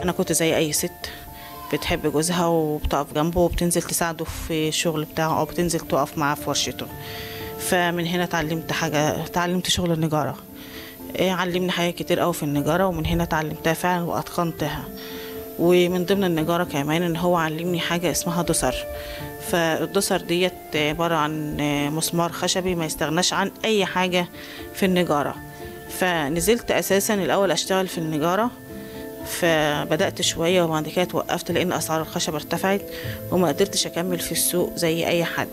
انا كنت زي اي ست بتحب جوزها وبتقف جنبه وبتنزل تساعده في الشغل بتاعه او بتنزل تقف معاه في ورشته فمن هنا اتعلمت حاجه اتعلمت شغل النجاره إيه، علمني حاجات كتير قوي في النجاره ومن هنا اتعلمتها فعلا واتقنتها ومن ضمن النجاره كمان ان هو علمني حاجه اسمها دسر فالدسر ديت عباره عن مسمار خشبي ما يستغناش عن اي حاجه في النجاره فنزلت اساسا الاول اشتغل في النجاره فبدات شويه وبعد كده توقفت لان اسعار الخشب ارتفعت وما قدرتش اكمل في السوق زي اي حد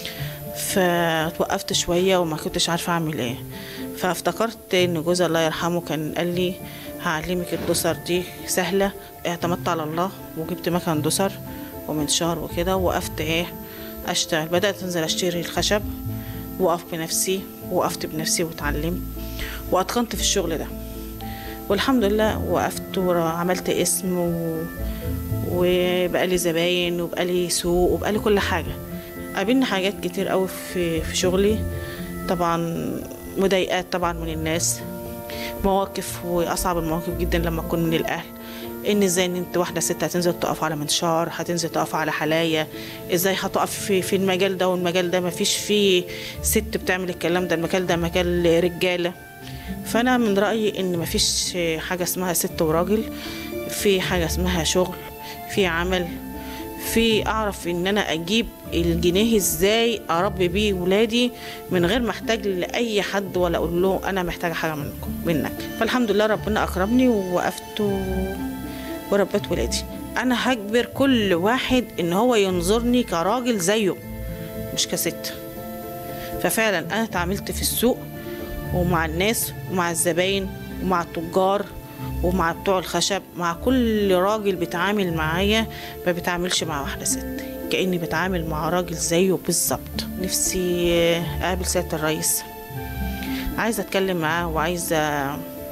فتوقفت شويه وما كنتش عارفه اعمل ايه فافتكرت ان جوزي الله يرحمه كان قال لي هعلمك الدسر دي سهله اعتمدت على الله وجبت مكان دسر ومنشار وكده ووقفت ايه اشتغل بدات انزل اشتري الخشب واقف بنفسي وقفت بنفسي واتعلمت واتقنت في الشغل ده والحمد لله وقفت وعملت اسم و... وبقالي زباين وبقالي سوق وبقالي كل حاجة قابلني حاجات كتير قوي في في شغلي طبعا مضايقات طبعا من الناس مواقف واصعب المواقف جدا لما اكون من الاهل ان ازاي ان انت واحده ست هتنزل تقف على منشار هتنزل تقف على حلايا ازاي هتقف في, في المجال ده والمجال ده مفيش فيه ست بتعمل الكلام ده المجال ده مجال رجاله فانا من رايي ان مفيش حاجه اسمها ست وراجل في حاجه اسمها شغل في عمل في اعرف ان انا اجيب الجنيه ازاي اربي بيه ولادي من غير ما احتاج لاي حد ولا اقول له انا محتاجه حاجه منكم منك فالحمد لله ربنا اكرمني ووقفت و- وربيت ولادي انا هجبر كل واحد ان هو ينظرني كراجل زيه مش كست ففعلا انا اتعاملت في السوق ومع الناس ومع الزباين ومع التجار ومع بتوع الخشب مع كل راجل بيتعامل معايا ما بيتعاملش مع واحدة ست كأني بتعامل مع راجل زيه بالظبط نفسي أقابل سيادة الرئيس عايزة أتكلم معاه وعايزة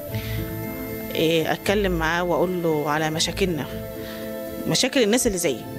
إيه، أتكلم معاه وأقول له على مشاكلنا مشاكل الناس اللي زيي